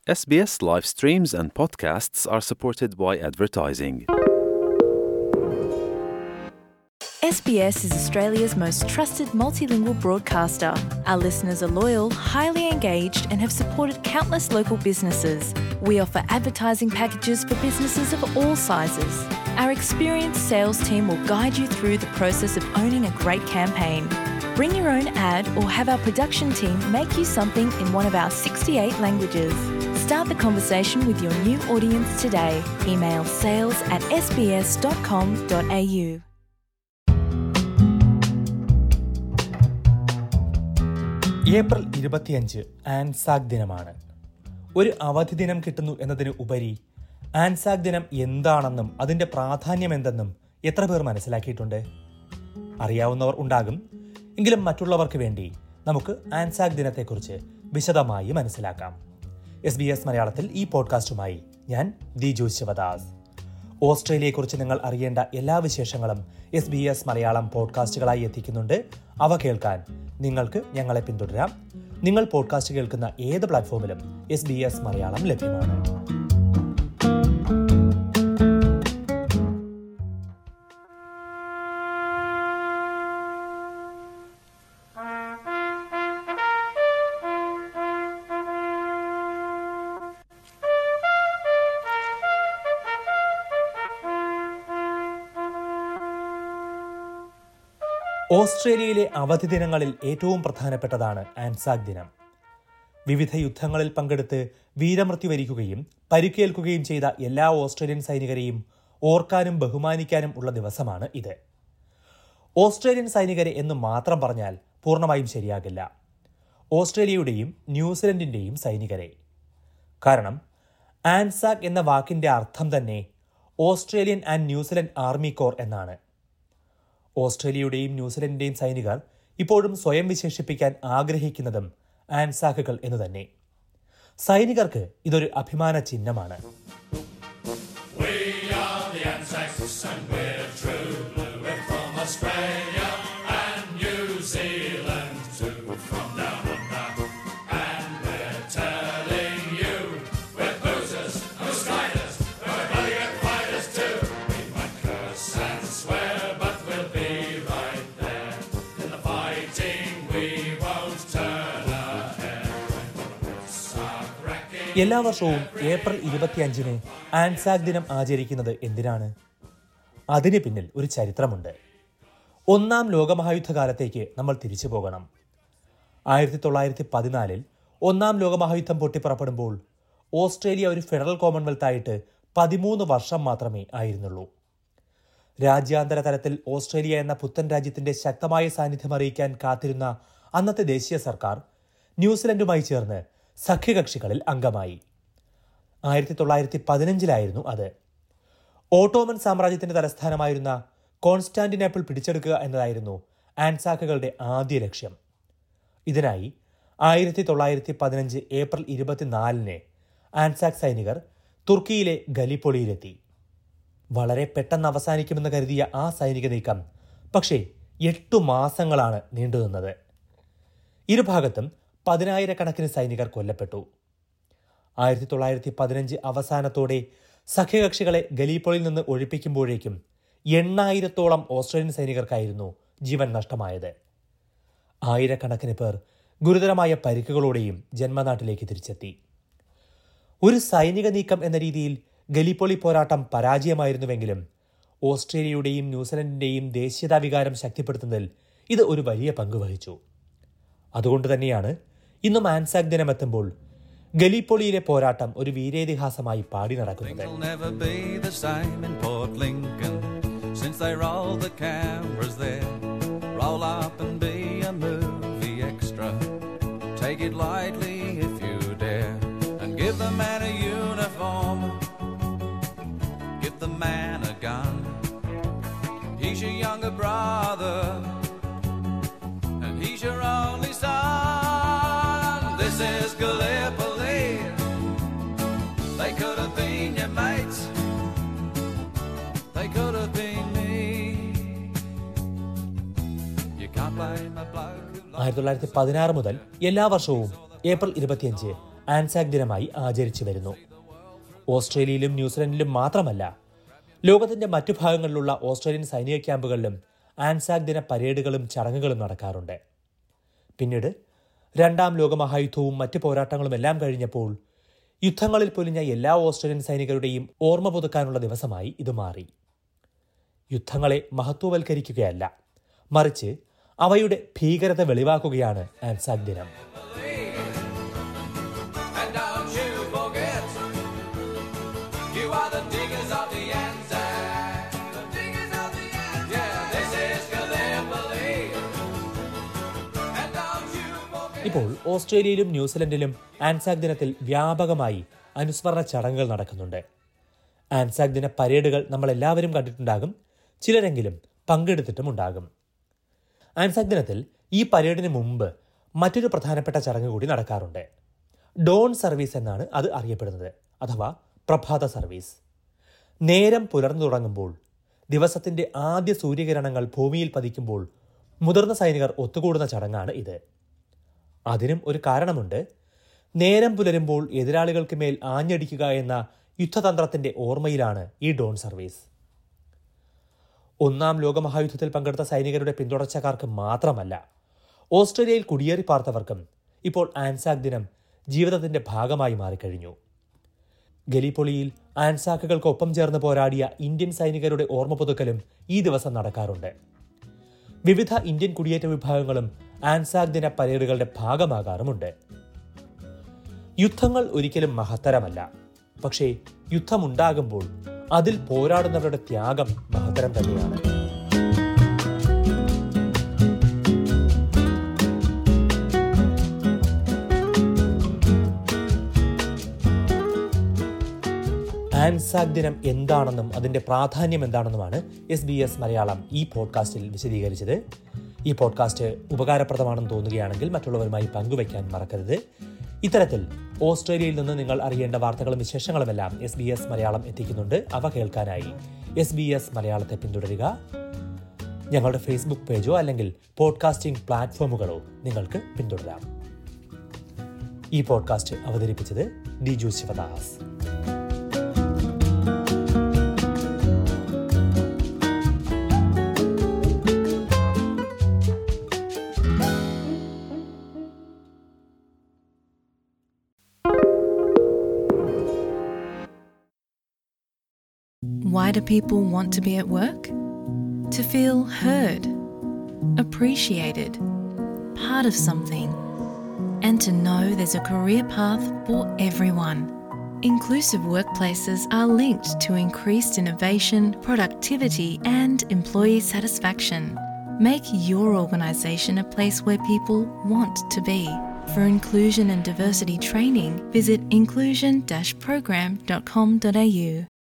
SBS live streams and podcasts are supported by advertising. SBS is Australia's most trusted multilingual broadcaster. Our listeners are loyal, highly engaged, and have supported countless local businesses. We offer advertising packages for businesses of all sizes. Our experienced sales team will guide you through the process of owning a great campaign. Bring your own ad or have our production team make you something in one of our 68 languages. Start the conversation with your new audience today. Email sales at sbs.com.au. April ഇരുപത്തിയഞ്ച് Anzac ദിനമാണ് ഒരു അവധി ദിനം കിട്ടുന്നു എന്നതിന് ഉപരി Anzac ദിനം എന്താണെന്നും അതിന്റെ പ്രാധാന്യം എന്തെന്നും എത്ര പേർ മനസ്സിലാക്കിയിട്ടുണ്ട് അറിയാവുന്നവർ ഉണ്ടാകും എങ്കിലും മറ്റുള്ളവർക്ക് വേണ്ടി നമുക്ക് ആൻസാക് ദിനത്തെക്കുറിച്ച് വിശദമായി മനസ്സിലാക്കാം എസ് ബി എസ് മലയാളത്തിൽ ഈ പോഡ്കാസ്റ്റുമായി ഞാൻ ദിജു ശിവദാസ് ഓസ്ട്രേലിയയെക്കുറിച്ച് നിങ്ങൾ അറിയേണ്ട എല്ലാ വിശേഷങ്ങളും എസ് ബി എസ് മലയാളം പോഡ്കാസ്റ്റുകളായി എത്തിക്കുന്നുണ്ട് അവ കേൾക്കാൻ നിങ്ങൾക്ക് ഞങ്ങളെ പിന്തുടരാം നിങ്ങൾ പോഡ്കാസ്റ്റ് കേൾക്കുന്ന ഏത് പ്ലാറ്റ്ഫോമിലും എസ് ബി എസ് മലയാളം ലഭ്യമാണ് ഓസ്ട്രേലിയയിലെ അവധി ദിനങ്ങളിൽ ഏറ്റവും പ്രധാനപ്പെട്ടതാണ് ആൻസാക് ദിനം വിവിധ യുദ്ധങ്ങളിൽ പങ്കെടുത്ത് വീരമൃത്യു വരിക്കുകയും പരിക്കേൽക്കുകയും ചെയ്ത എല്ലാ ഓസ്ട്രേലിയൻ സൈനികരെയും ഓർക്കാനും ബഹുമാനിക്കാനും ഉള്ള ദിവസമാണ് ഇത് ഓസ്ട്രേലിയൻ സൈനികരെ എന്ന് മാത്രം പറഞ്ഞാൽ പൂർണ്ണമായും ശരിയാകില്ല ഓസ്ട്രേലിയയുടെയും ന്യൂസിലൻഡിന്റെയും സൈനികരെ കാരണം ആൻസാക് എന്ന വാക്കിന്റെ അർത്ഥം തന്നെ Australian and New Zealand army corps എന്നാണ് ഓസ്ട്രേലിയയുടെയും ന്യൂസിലൻഡിന്റെയും സൈനികർ ഇപ്പോഴും സ്വയം വിശേഷിപ്പിക്കാൻ ആഗ്രഹിക്കുന്നതും ആൻസാക്കുകൾ എന്ന് തന്നെ സൈനികർക്ക് ഇതൊരു അഭിമാന ചിഹ്നമാണ് We are the Anzacs and we're true blue. We're from Australia and New Zealand too. From down under. And we're telling you we're boozers, no sliders, we're bloody good fighters too. We might curse and swear, but we'll be right there. In the fighting we won't turn a hair. Start cracking. എല്ലാ വർഷവും April ഇരുപത്തിയഞ്ചിന് Anzac ദിനം ആചരിക്കുന്നത് എന്തിനാണ് അതിന് പിന്നിൽ ഒരു ചരിത്രമുണ്ട് ഒന്നാം ലോകമഹായുദ്ധകാലത്തേക്ക് നമ്മൾ തിരിച്ചു പോകണം ആയിരത്തി തൊള്ളായിരത്തി പതിനാലിൽ ഒന്നാം ലോകമഹായുദ്ധം പൊട്ടിപ്പുറപ്പെടുമ്പോൾ ഓസ്ട്രേലിയ ഒരു ഫെഡറൽ കോമൺവെൽത്ത് ആയിട്ട് പതിമൂന്ന് വർഷം മാത്രമേ ആയിരുന്നുള്ളൂ രാജ്യാന്തര തലത്തിൽ ഓസ്ട്രേലിയ എന്ന പുത്തൻ രാജ്യത്തിന്റെ ശക്തമായ സാന്നിധ്യം അറിയിക്കാൻ കാത്തിരുന്ന അന്നത്തെ ദേശീയ സർക്കാർ ന്യൂസിലൻഡുമായി ചേർന്ന് സഖ്യകക്ഷികളിൽ അംഗമായി ആയിരത്തി തൊള്ളായിരത്തി പതിനഞ്ചിലായിരുന്നു അത് ഓട്ടോമൻ സാമ്രാജ്യത്തിന്റെ തലസ്ഥാനമായിരുന്ന കോൺസ്റ്റാന്റിനേപ്പിൾ പിടിച്ചെടുക്കുക എന്നതായിരുന്നു ആൻസാക്കുകളുടെ ആദ്യ ലക്ഷ്യം ഇതിനായി ആയിരത്തി തൊള്ളായിരത്തി പതിനഞ്ച് ഏപ്രിൽ ഇരുപത്തിനാലിന് ആൻസാക് സൈനികർ തുർക്കിയിലെ ഗലിപ്പൊളിയിലെത്തി വളരെ പെട്ടെന്ന് അവസാനിക്കുമെന്ന് കരുതിയ ആ സൈനിക നീക്കം പക്ഷേ എട്ടു മാസങ്ങളാണ് നീണ്ടുനിന്നത് ഇരുഭാഗത്തും പതിനായിരക്കണക്കിന് സൈനികർ കൊല്ലപ്പെട്ടു ആയിരത്തി തൊള്ളായിരത്തി പതിനഞ്ച് അവസാനത്തോടെ സഖ്യകക്ഷികളെ ഗലീപ്പോളിൽ നിന്ന് ഒഴിപ്പിക്കുമ്പോഴേക്കും എണ്ണായിരത്തോളം ഓസ്ട്രേലിയൻ സൈനികർക്കായിരുന്നു ജീവൻ നഷ്ടമായത് ആയിരക്കണക്കിന് പേർ ഗുരുതരമായ പരിക്കുകളോടെയും ജന്മനാട്ടിലേക്ക് തിരിച്ചെത്തി ഒരു സൈനിക നീക്കം എന്ന രീതിയിൽ ഗലിപ്പൊളി പോരാട്ടം പരാജയമായിരുന്നുവെങ്കിലും ഓസ്ട്രേലിയയുടെയും ന്യൂസിലൻഡിന്റെയും ദേശീയതാ വികാരം ശക്തിപ്പെടുത്തുന്നതിൽ ഇത് ഒരു വലിയ പങ്ക് വഹിച്ചു അതുകൊണ്ട് തന്നെയാണ് ഇന്നും ആൻസാക് ദിനമെത്തുമ്പോൾ ഗലിപ്പൊളിയിലെ പോരാട്ടം ഒരു വീരേതിഹാസമായി പാടി നടക്കുന്നത് Things will never be the same in Port Lincoln since they rolled the cameras there. Roll up and be a movie extra. Take it lightly if you dare. And give the man a uniform. Give the man a gun. He's your younger brother. And he's your only son. This is Gallipoli. They could have been your mates. They could have been me. You can't blame a bloke who ആയിരത്തി തൊള്ളായിരത്തി പതിനാറ് മുതൽ എല്ലാ വർഷവും April ഇരുപത്തിയഞ്ച് Anzac ദിനമായി ആചരിച്ചു വരുന്നു ഓസ്ട്രേലിയയിലും ന്യൂസിലൻഡിലും മാത്രമല്ല ലോകത്തിന്റെ മറ്റു ഭാഗങ്ങളിലുള്ള ഓസ്ട്രേലിയൻ സൈനിക ക്യാമ്പുകളിലും ആൻസാക് ദിന പരേഡുകളും ചടങ്ങുകളും നടക്കാറുണ്ട് പിന്നീട് രണ്ടാം ലോകമഹായുദ്ധവും മറ്റ് പോരാട്ടങ്ങളും എല്ലാം കഴിഞ്ഞപ്പോൾ യുദ്ധങ്ങളിൽ പൊലിഞ്ഞ എല്ലാ ഓസ്ട്രേലിയൻ സൈനികരുടെയും ഓർമ്മ പുതുക്കാനുള്ള ദിവസമായി ഇത് മാറി യുദ്ധങ്ങളെ മഹത്വവൽക്കരിക്കുകയല്ല മറിച്ച് അവയുടെ ഭീകരത വെളിവാക്കുകയാണ് ആൻസാക് ദിനം And don't you forget, you are the diggers of the Anzac. The diggers of the Anzac. Yeah, this is Gallipoli. And don't you forget. ഇപ്പോൾ ഓസ്ട്രേലിയയിലും ന്യൂസിലൻഡിലും ആൻസാക് ദിനത്തിൽ വ്യാപകമായി അനുസ്മരണ ചടങ്ങുകൾ നടക്കുന്നുണ്ട് ആൻസാക് ദിന പരേഡുകൾ നമ്മൾ എല്ലാവരും കണ്ടിട്ടുണ്ടാകും ചിലരെങ്കിലും പങ്കെടുത്തിട്ടുമുണ്ടാകും ആൻസാക് ദിനത്തിൽ ഈ പരേഡിന് മുമ്പ് മറ്റൊരു പ്രധാനപ്പെട്ട ചടങ്ങ് കൂടി നടക്കാറുണ്ട് ഡോൺ സർവീസ് എന്നാണ് അത് അറിയപ്പെടുന്നത് അഥവാ പ്രഭാത സർവീസ് നേരം പുലർന്നു തുടങ്ങുമ്പോൾ ദിവസത്തിന്റെ ആദ്യ സൂര്യകിരണങ്ങൾ ഭൂമിയിൽ പതിക്കുമ്പോൾ മുതിർന്ന സൈനികർ ഒത്തുകൂടുന്ന ചടങ്ങാണ് ഇത് അതിനും ഒരു കാരണമുണ്ട് നേരം പുലരുമ്പോൾ എതിരാളികൾക്ക് മേൽ ആഞ്ഞടിക്കുക എന്ന യുദ്ധതന്ത്രത്തിന്റെ ഓർമ്മയിലാണ് ഈ ഡോൺ സർവീസ് ഒന്നാം ലോകമഹായുദ്ധത്തിൽ പങ്കെടുത്ത സൈനികരുടെ പിന്തുടർച്ചക്കാർക്ക് മാത്രമല്ല ഓസ്ട്രേലിയയിൽ കുടിയേറി പാർത്തവർക്കും ഇപ്പോൾ ആൻസാക് ദിനം ജീവിതത്തിന്റെ ഭാഗമായി മാറിക്കഴിഞ്ഞു ഗലിപ്പൊളിയിൽ ആൻസാക്കുകൾക്കൊപ്പം ചേർന്ന് പോരാടിയ ഇന്ത്യൻ സൈനികരുടെ ഓർമ്മ പുതുക്കലും ഈ ദിവസം നടക്കാറുണ്ട് വിവിധ ഇന്ത്യൻ കുടിയേറ്റ വിഭാഗങ്ങളും ആൻസാക് ദിന പരേഡുകളുടെ ഭാഗമാകാറുമുണ്ട് യുദ്ധങ്ങൾ ഒരിക്കലും മഹത്തരമല്ല പക്ഷേ യുദ്ധമുണ്ടാകുമ്പോൾ അതിൽ പോരാടുന്നവരുടെ ത്യാഗം മഹത്തരം തന്നെയാണ് ആൻസാക് ദിനം എന്താണെന്നും അതിന്റെ പ്രാധാന്യം എന്താണെന്നുമാണ് എസ് ബി എസ് മലയാളം ഈ പോഡ്കാസ്റ്റിൽ വിശദീകരിച്ചത് ഈ പോഡ്കാസ്റ്റ് ഉപകാരപ്രദമാണെന്ന് തോന്നുകയാണെങ്കിൽ മറ്റുള്ളവരുമായി പങ്കുവയ്ക്കാൻ മറക്കരുത് ഇത്തരത്തിൽ ഓസ്ട്രേലിയയിൽ നിന്ന് നിങ്ങൾ അറിയേണ്ട വാർത്തകളും വിശേഷങ്ങളുമെല്ലാം എസ് ബി എസ് മലയാളം എത്തിക്കുന്നുണ്ട് അവ കേൾക്കാനായി എസ് ബി എസ് മലയാളത്തെ പിന്തുടരുക ഞങ്ങളുടെ ഫേസ്ബുക്ക് പേജോ അല്ലെങ്കിൽ പോഡ്കാസ്റ്റിംഗ് പ്ലാറ്റ്ഫോമുകളോ നിങ്ങൾക്ക് പിന്തുടരാം ഈ പോഡ്കാസ്റ്റ് അവതരിപ്പിച്ചത് Diju Sivadas Why do people want to be at work? To feel heard, appreciated, part of something, and to know there's a career path for everyone. Inclusive workplaces are linked to increased innovation, productivity, and employee satisfaction. Make your organisation a place where people want to be. For inclusion and diversity training, visit inclusion-program.com.au.